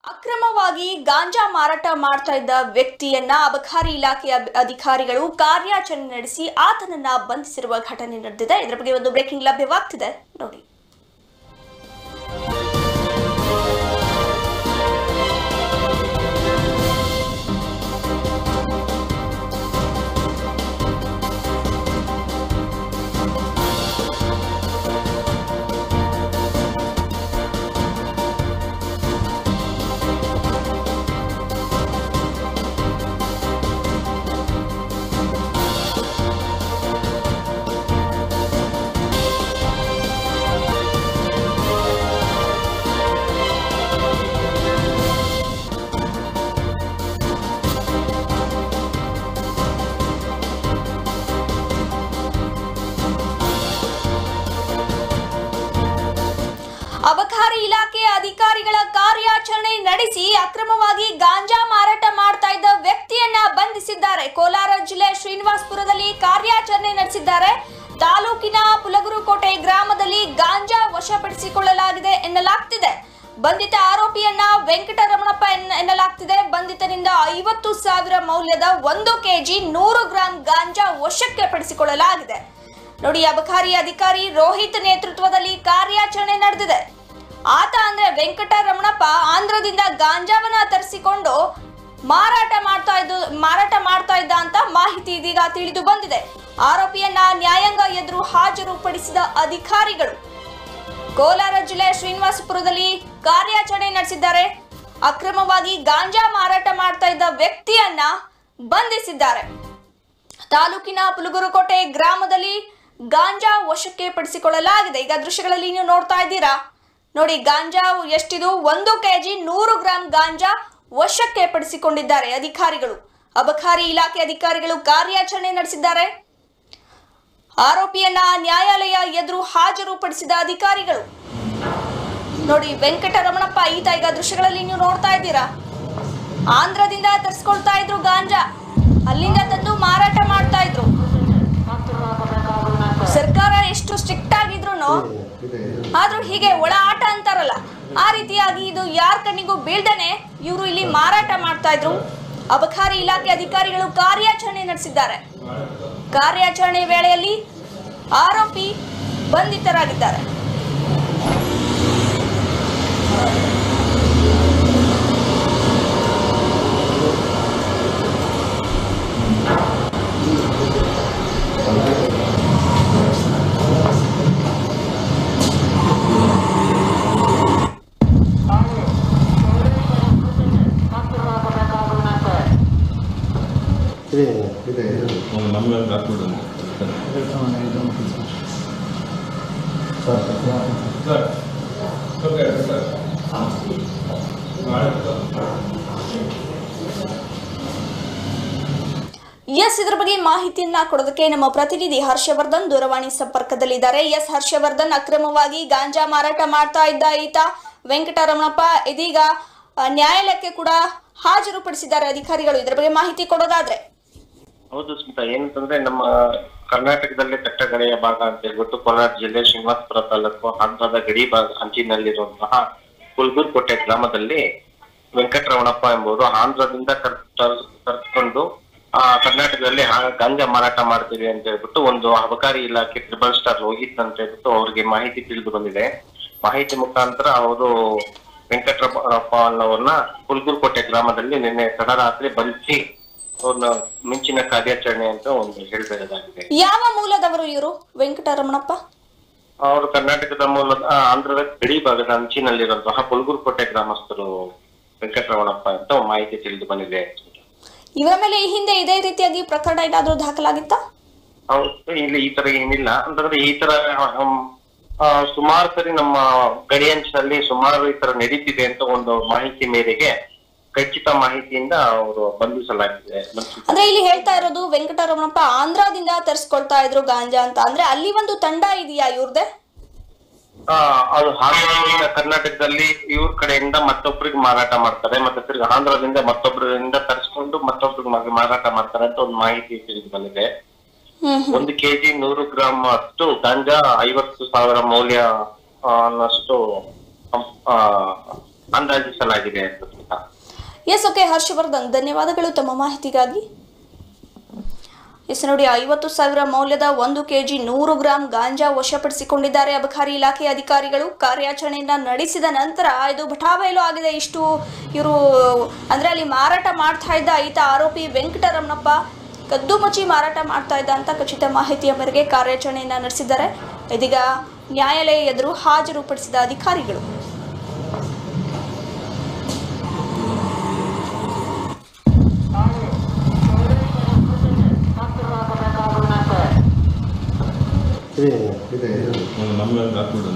ಅಕ್ರಮವಾಗಿ ಗಾಂಜಾ ಮಾರಾಟ ಮಾಡ್ತಾ ಇದ್ದ ವ್ಯಕ್ತಿಯನ್ನ ಅಬಕಾರಿ ಇಲಾಖೆಯ ಅಬ್- ಅಧಿಕಾರಿಗಳು ಕಾರ್ಯಾಚರಣೆ ನಡೆಸಿ ಆತನನ್ನ ಬಂಧಿಸಿರುವ ಘಟನೆ ನಡೆದಿದೆ ಇದರ ಬಗ್ಗೆ ಒಂದು ಬ್ರೇಕಿಂಗ್ ಲಭ್ಯವಾಗ್ತಿದೆ ನೋಡಿ ಅಬಕಾರಿ ಇಲಾಖೆಯ ಅಧಿಕಾರಿಗಳ ಕಾರ್ಯಾಚರಣೆ ನಡೆಸಿ ಅಕ್ರಮವಾಗಿ ಗಾಂಜಾ ಮಾರಾಟ ಮಾಡ್ತಾ ಇದ್ದ ವ್ಯಕ್ತಿಯನ್ನ ಬಂಧಿಸಿದ್ದಾರೆ ಕೋಲಾರ ಜಿಲ್ಲೆ ಶ್ರೀನಿವಾಸಪುರದಲ್ಲಿ ಕಾರ್ಯಾಚರಣೆ ನಡೆಸಿದ್ದಾರೆ ತಾಲೂಕಿನ ಪುಲಗುರುಕೋಟೆ ಗ್ರಾಮದಲ್ಲಿ ಗಾಂಜಾ ವಶಪಡಿಸಿಕೊಳ್ಳಲಾಗಿದೆ ಎನ್ನಲಾಗ್ತಿದೆ ಬಂಧಿತ ಆರೋಪಿಯನ್ನ ವೆಂಕಟರಮಣಪ್ಪ ಎನ್ನ- ಎನ್ನಲಾಗ್ತಿದೆ ಬಂಧಿತನಿಂದ ಐವತ್ತು ಸಾವಿರ ಮೌಲ್ಯದ ಒಂದು ಕೆಜಿ ನೂರು ಗ್ರಾಂ ಗಾಂಜಾ ವಶಕ್ಕೆ ಪಡಿಸಿಕೊಳ್ಳಲಾಗಿದೆ ನೋಡಿ ಅಬಕಾರಿ ಅಧಿಕಾರಿ ರೋಹಿತ್ ನೇತೃತ್ವದಲ್ಲಿ ಕಾರ್ಯಾಚರಣೆ ನಡೆದಿದೆ ಆತ ಅಂದ್ರೆ ವೆಂಕಟರಮಣಪ್ಪ ಆಂಧ್ರದಿಂದ ಗಾಂಜಾವನ್ನ ತರಿಸಿಕೊಂಡು ಮಾರಾಟ ಮಾಡ್ತಾ ಇದ್ದು ಮಾರಾಟ ಮಾಡ್ತಾ ಇದ್ದ ಅಂತ ಮಾಹಿತಿ ಇದೀಗ ತಿಳಿದು ಬಂದಿದೆ ಆರೋಪಿಯನ್ನ ನ್ಯಾಯಾಂಗ ಎದುರು ಹಾಜರುಪಡಿಸಿದ ಅಧಿಕಾರಿಗಳು ಕೋಲಾರ ಜಿಲ್ಲೆ ಶ್ರೀನಿವಾಸಪುರದಲ್ಲಿ ಕಾರ್ಯಾಚರಣೆ ನಡೆಸಿದ್ದಾರೆ ಅಕ್ರಮವಾಗಿ ಗಾಂಜಾ ಮಾರಾಟ ಮಾಡ್ತಾ ಇದ್ದ ವ್ಯಕ್ತಿಯನ್ನ ಬಂಧಿಸಿದ್ದಾರೆ ತಾಲೂಕಿನ ಪುಲಗುರುಕೋಟೆ ಗ್ರಾಮದಲ್ಲಿ ಗಾಂಜಾ ವಶಕ್ಕೆ ಪಡಿಸಿಕೊಳ್ಳಲಾಗಿದೆ ಈಗ ದೃಶ್ಯಗಳಲ್ಲಿ ನೀವು ನೋಡ್ತಾ ಇದ್ದೀರಾ ನೋಡಿ ಗಾಂಜಾ ಎಷ್ಟಿದು ಒಂದು ಕೆಜಿ ನೂರು ಗ್ರಾಂ ಗಾಂಜಾ ವಶಕ್ಕೆ ಪಡಿಸಿಕೊಂಡಿದ್ದಾರೆ ಅಧಿಕಾರಿಗಳು ಅಬಕಾರಿ ಇಲಾಖೆ ಅಧಿಕಾರಿಗಳು ಕಾರ್ಯಾಚರಣೆ ನಡೆಸಿದ್ದಾರೆ ಆರೋಪಿಯನ್ನ ನ್ಯಾಯಾಲಯ ಎದುರು ಹಾಜರುಪಡಿಸಿದ ಅಧಿಕಾರಿಗಳು ನೋಡಿ ವೆಂಕಟರಮಣಪ್ಪ ಈತ ಈಗ ದೃಶ್ಯಗಳಲ್ಲಿ ನೀವು ನೋಡ್ತಾ ಇದ್ದೀರಾ ಆಂಧ್ರದಿಂದ ತರಿಸ್ಕೊಳ್ತಾ ಇದ್ರು ಗಾಂಜಾ ಅಲ್ಲಿಂದ ತಂದು ಮಾರಾಟ ಮಾಡ್ತಾ ಇದ್ರು ಸರ್ಕಾರ ಎಷ್ಟು ಸ್ಟ್ರಿಕ್ಟ್ ಆಗಿದ್ರು ಆದ್ರೂ ಹೀಗೆ ಒಳ ಆಟ ಅಂತಾರಲ್ಲ ಆ ರೀತಿಯಾಗಿ ಇದು ಯಾರ ಕಣ್ಣಿಗೂ ಬೀಳ್ದೇನೆ ಇವರು ಇಲ್ಲಿ ಮಾರಾಟ ಮಾಡ್ತಾ ಇದ್ರು ಅಬಕಾರಿ ಇಲಾಖೆ ಅಧಿಕಾರಿಗಳು ಕಾರ್ಯಾಚರಣೆ ನಡೆಸಿದ್ದಾರೆ ಕಾರ್ಯಾಚರಣೆ ವೇಳೆಯಲ್ಲಿ ಆರೋಪಿ ಬಂಧಿತರಾಗಿದ್ದಾರೆ ಇದೆ ಇದೆ ಇದೆ ನಮ್ಗೆ ಹಾಕ್ಬಿಡು sir sir okay sir yes ಇದ್ರ ಬಗ್ಗೆ ಮಾಹಿತಿಯನ್ನ ಕೊಡೋದಕ್ಕೆ ನಮ್ಮ ಪ್ರತಿನಿಧಿ ಹರ್ಷವರ್ಧನ್ ದೂರವಾಣಿ ಸಂಪರ್ಕದಲ್ಲಿದ್ದಾರೆ ಎಸ್ ಹರ್ಷವರ್ಧನ್ ಅಕ್ರಮವಾಗಿ ಗಾಂಜಾ ಮಾರಾಟ ಮಾಡ್ತಾ ಇದ್ದ ಈತ ವೆಂಕಟರಮಣಪ್ಪ ಇದೀಗ ಆ, ನ್ಯಾಯಾಲಯಕ್ಕೆ ಕೂಡ ಹಾಜರುಪಡಿಸಿದ್ದಾರೆ ಅಧಿಕಾರಿಗಳು ಇದ್ರ ಬಗ್ಗೆ ಮಾಹಿತಿ ಕೊಡೋದಾದ್ರೆ ಹೌದು ಸ್ಮಿತಾ ಏನಂತಂದ್ರೆ ನಮ್ಮ ಕರ್ನಾಟಕದಲ್ಲಿ ಕಟ್ಟಗಡೆಯ ಭಾಗ ಅಂತ ಹೇಳ್ಬಿಟ್ಟು ಕೋಲಾರ ಜಿಲ್ಲೆ ಶ್ರೀನಿವಾಸಪುರ ತಾಲೂಕು ಆಂಧ್ರದ ಗಡಿ ಭಾಗ ಅಂಚಿನಲ್ಲಿರುವಂತಹ ಕುಲ್ಗೂರ್ಕೋಟೆ ಗ್ರಾಮದಲ್ಲಿ ವೆಂಕಟರಮಣಪ್ಪ ಎಂಬುವರು ಆಂಧ್ರದಿಂದ ಕರ್- ತರ್- ತರ್ಸ್ಕೊಂಡು ಆ ಕರ್ನಾಟಕದಲ್ಲಿ ಹಾ- ಗಾಂಜಾ ಮಾರಾಟ ಮಾಡ್ತೀವಿ ಅಂತ ಹೇಳ್ಬಿಟ್ಟು ಒಂದು ಅಬಕಾರಿ ಇಲಾಖೆ ಟ್ರಿಬಲ್ ಸ್ಟಾರ್ ರೋಹಿತ್ ಅಂತ ಹೇಳ್ಬಿಟ್ಟು ಅವ್ರಿಗೆ ಮಾಹಿತಿ ತಿಳಿದು ಬಂದಿದೆ ಮಾಹಿತಿ ಮುಖಾಂತರ ಅವರು ವೆಂಕಟರಮಣಪ್ಪ ಅನ್ನೋರ್ನ ಕುಲ್ಗೂರ್ಕೋಟೆ ಗ್ರಾಮದಲ್ಲಿ ನಿನ್ನೆ ತಡರಾತ್ರಿ ಬಂಧಿಸಿ ಅವ್ರನ್ನ ಮಿಂಚಿನ ಕಾರ್ಯಾಚರಣೆ ಅಂತ ಒಂದು ಹೇಳ್ಬೇಕಾಗಿದೆ ಯಾವ ಮೂಲದವರು ಇವರು ವೆಂಕಟರಮಣಪ್ಪ ಅವರು ಕರ್ನಾಟಕದ ಮೂಲದ ಆ, ಆಂಧ್ರದ ಗಡಿ ಭಾಗದ ಅಂಚಿನಲ್ಲಿರುವಂತಹ ಪುಲ್ಗುರ್ಕೋಟೆ ಗ್ರಾಮಸ್ಥರು ವೆಂಕಟರಮಣಪ್ಪ ಅಂತ ಒಂದು ಮಾಹಿತಿ ತಿಳಿದು ಬಂದಿದೆ ಇವರ ಮೇಲೆ ಈ ಹಿಂದೆ ಇದೇ ರೀತಿಯಾಗಿ ಪ್ರಕರಣ ಏನಾದ್ರೂ ದಾಖಲಾಗಿತ್ತಾ ಹೌದು ಇಲ್ಲಿ ಈ ತರ ಏನಿಲ್ಲ ಅಂತಂದ್ರೆ ಈ ತರ ಸುಮಾರು ಸರಿ ನಮ್ಮ ಗಡಿ ಅಂಚಿನಲ್ಲಿ ಸುಮಾರು ಈ ತರ ನಡೀತಿದೆ ಅಂತ ಒಂದು ಮಾಹಿತಿ ಮೇರೆಗೆ ಖಚಿತ ಮಾಹಿತಿಯಿಂದ ಅವರು ಬಂಧಿಸಲಾಗಿದೆ ಬಂಧಿಸಿ- ಅಂದ್ರೆ ಇಲ್ಲಿ ಹೇಳ್ತಾ ಇರೋದು ವೆಂಕಟರಮಣಪ್ಪ ಆಂಧ್ರದಿಂದ ತರಿಸ್ಕೊಳ್ತಾ ಇದ್ರು ಗಾಂಜಾ ಅಂತ ಅಂದ್ರೆ ಅಲ್ಲಿ ಒಂದು ತಂಡ ಇದೆಯಾ ಇವ್ರದೇ ಆ, ಅದು ಆಂಧ್ರದಿಂದ ಕರ್ನಾಟಕದಲ್ಲಿ ಇವ್ರ ಕಡೆಯಿಂದ ಮತ್ತೊಬ್ರಿಗೆ ಮಾರಾಟ ಮಾಡ್ತಾರೆ ಮತ್ತೆ ತಿರ್ಗಿ ಆಂಧ್ರದಿಂದ ಮತ್ತೊಬ್ಬರಿಂದ ತರಿಸ್ಕೊಂಡು ಮತ್ತೊಬ್ರಿಗೆ ಮಾ- ಮಾರಾಟ ಮಾಡ್ತಾರೆ ಅಂತ ಒಂದು ಮಾಹಿತಿ ತಿಳಿದು ಬಂದಿದೆ ಹ್ಮ್ ಒಂದು ಕೆಜಿ ನೂರು ಗ್ರಾಮ್ ಅಷ್ಟು ಗಾಂಜಾ ಐವತ್ತು ಸಾವಿರ ಮೌಲ್ಯ ಆ, ಅನ್ನಷ್ಟು ಆ, ಅಂದಾಜಿಸಲಾಗಿದೆ ಅಂತ ಸ್ಮಿತಾ ಎಸ್ ಓಕೆ ಹರ್ಷವರ್ಧನ್ ಧನ್ಯವಾದಗಳು ತಮ್ಮ ಮಾಹಿತಿಗಾಗಿ ಎಸ್ ನೋಡಿ ಐವತ್ತು ಸಾವಿರ ಮೌಲ್ಯದ ಒಂದು ಕೆಜಿ ನೂರು ಗ್ರಾಂ ಗಾಂಜಾ ವಶಪಡಿಸಿಕೊಂಡಿದ್ದಾರೆ ಅಬಕಾರಿ ಇಲಾಖೆ ಅಧಿಕಾರಿಗಳು ಕಾರ್ಯಾಚರಣೆಯನ್ನ ನಡೆಸಿದ ನಂತರ ಇದು ಬಟಾಬಯಲು ಆಗಿದೆ ಇಷ್ಟು ಇವರು ಅಂದ್ರೆ ಅಲ್ಲಿ ಮಾರಾಟ ಮಾಡ್ತಾ ಇದ್ದ ಈತ ಆರೋಪಿ ವೆಂಕಟರಮಣಪ್ಪ ಕದ್ದು ಮುಚ್ಚಿ ಮಾರಾಟ ಮಾಡ್ತಾ ಇದ್ದ ಅಂತ ಖಚಿತ ಮಾಹಿತಿಯ ಮೇರೆಗೆ ಕಾರ್ಯಾಚರಣೆಯನ್ನ ನಡೆಸಿದ್ದಾರೆ ಇದೀಗ ನ್ಯಾಯಾಲಯ ಎದುರು ಹಾಜರುಪಡಿಸಿದ ಅಧಿಕಾರಿಗಳು ಇದೆ ಇದೆ ನಮ್ಗೆ ಹಾಕ್ಬಿಡು